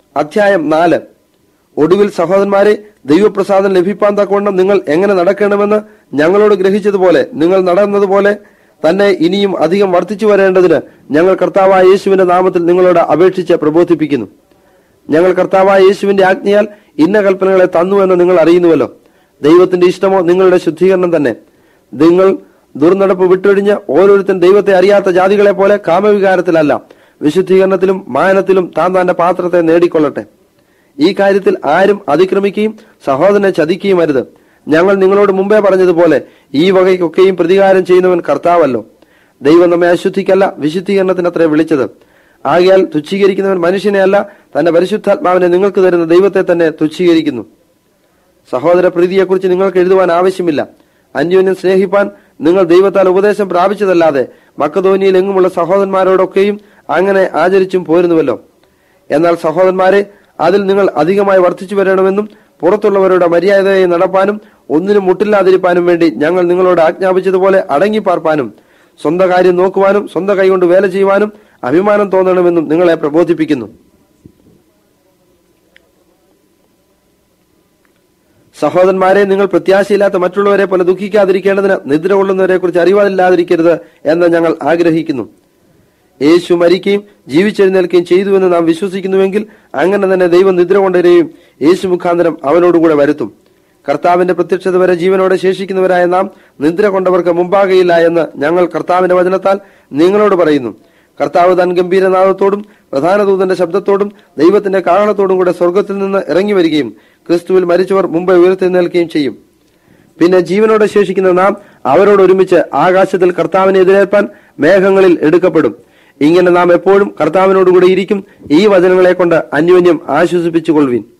അധ്യായം നാല് ഒടുവിൽ സഹോദരന്മാരെ ദൈവപ്രസാദം ലഭിപ്പാൻ തക്കവണ്ണം നിങ്ങൾ എങ്ങനെ നടക്കണമെന്ന് ഞങ്ങളോട് ഗ്രഹിച്ചതുപോലെ നിങ്ങൾ നടന്നതുപോലെ തന്നെ ഇനിയും അധികം വർദ്ധിച്ചു വരേണ്ടതിന് ഞങ്ങൾ കർത്താവായ യേശുവിന്റെ നാമത്തിൽ നിങ്ങളോട് അപേക്ഷിച്ച് പ്രബോധിപ്പിക്കുന്നു ഞങ്ങൾ കർത്താവായ യേശുവിന്റെ ആജ്ഞയാൽ ഇന്ന കൽപ്പനകളെ തന്നു എന്ന് നിങ്ങൾ അറിയുന്നുവല്ലോ ദൈവത്തിന്റെ ഇഷ്ടമോ നിങ്ങളുടെ ശുദ്ധീകരണം തന്നെ നിങ്ങൾ ദുർനടപ്പ് വിട്ടൊഴിഞ്ഞ് ഓരോരുത്തൻ ദൈവത്തെ അറിയാത്ത ജാതികളെ പോലെ കാമവികാരത്തിലല്ല വിശുദ്ധീകരണത്തിലും മാനത്തിലും താൻ തന്റെ പാത്രത്തെ നേടിക്കൊള്ളട്ടെ ഈ കാര്യത്തിൽ ആരും അതിക്രമിക്കുകയും സഹോദരനെ ചതിക്കുകയും അരുത് ഞങ്ങൾ നിങ്ങളോട് മുമ്പേ പറഞ്ഞതുപോലെ ഈ വകയ്ക്കൊക്കെയും പ്രതികാരം ചെയ്യുന്നവൻ കർത്താവല്ലോ ദൈവം നമ്മെ അശുദ്ധിക്കല്ല വിശുദ്ധീകരണത്തിനത്രേ വിളിച്ചത് ആകയാൽ തുച്ഛീകരിക്കുന്നവൻ മനുഷ്യനെയല്ല തന്റെ പരിശുദ്ധാത്മാവിനെ നിങ്ങൾക്ക് തരുന്ന ദൈവത്തെ തന്നെ തുച്ഛീകരിക്കുന്നു സഹോദര പ്രീതിയെക്കുറിച്ച് നിങ്ങൾക്ക് എഴുതുവാൻ ആവശ്യമില്ല അന്യോന്യം സ്നേഹിപ്പാൻ നിങ്ങൾ ദൈവത്താൽ ഉപദേശം പ്രാപിച്ചതല്ലാതെ മക്കധോനിയിൽ എങ്ങുമുള്ള സഹോദരന്മാരോടൊക്കെയും അങ്ങനെ ആചരിച്ചും പോരുന്നുവല്ലോ എന്നാൽ സഹോദരന്മാരെ അതിൽ നിങ്ങൾ അധികമായി വർദ്ധിച്ചു വരണമെന്നും പുറത്തുള്ളവരുടെ മര്യാദയെ നടപ്പാനും ഒന്നിനും മുട്ടില്ലാതിരിപ്പാനും വേണ്ടി ഞങ്ങൾ നിങ്ങളോട് ആജ്ഞാപിച്ചതുപോലെ അടങ്ങിപ്പാർപ്പാനും സ്വന്തം കാര്യം നോക്കുവാനും സ്വന്തം കൈകൊണ്ട് വേല ചെയ്യുവാനും അഭിമാനം തോന്നണമെന്നും നിങ്ങളെ പ്രബോധിപ്പിക്കുന്നു സഹോദരന്മാരെ നിങ്ങൾ പ്രത്യാശയില്ലാത്ത മറ്റുള്ളവരെ പോലെ ദുഃഖിക്കാതിരിക്കേണ്ടതിന് നിദ്ര കൊള്ളുന്നവരെ കുറിച്ച് അറിവാതില്ലാതിരിക്കരുത് എന്ന് ഞങ്ങൾ ആഗ്രഹിക്കുന്നു യേശു മരിക്കുകയും ജീവിച്ചെഴുന്നേൽക്കുകയും ചെയ്തുവെന്ന് നാം വിശ്വസിക്കുന്നുവെങ്കിൽ അങ്ങനെ തന്നെ ദൈവം നിദ്ര കൊണ്ടുവരികയും യേശു മുഖാന്തരം അവനോടുകൂടെ വരുത്തും കർത്താവിന്റെ പ്രത്യക്ഷത വരെ ജീവനോടെ ശേഷിക്കുന്നവരായ നാം നിദ്ര കൊണ്ടവർക്ക് മുമ്പാകയില്ല എന്ന് ഞങ്ങൾ കർത്താവിന്റെ വചനത്താൽ നിങ്ങളോട് പറയുന്നു കർത്താവ് തൻ ഗംഭീരനാഥത്തോടും പ്രധാന ദൂതന്റെ ശബ്ദത്തോടും ദൈവത്തിന്റെ കാരണത്തോടും കൂടെ സ്വർഗത്തിൽ നിന്ന് ഇറങ്ങി വരികയും ക്രിസ്തുവിൽ മരിച്ചവർ മുമ്പ് ഉയർത്തെഴുന്നേൽക്കുകയും ചെയ്യും പിന്നെ ജീവനോടെ ശേഷിക്കുന്ന നാം അവരോട് ഒരുമിച്ച് ആകാശത്തിൽ കർത്താവിനെ എതിരേൽപ്പാൻ മേഘങ്ങളിൽ എടുക്കപ്പെടും ഇങ്ങനെ നാം എപ്പോഴും കർത്താവിനോടുകൂടെ ഇരിക്കും ഈ വചനങ്ങളെ കൊണ്ട് അന്യോന്യം ആശ്വസിപ്പിച്ചുകൊള്ളുവിൻ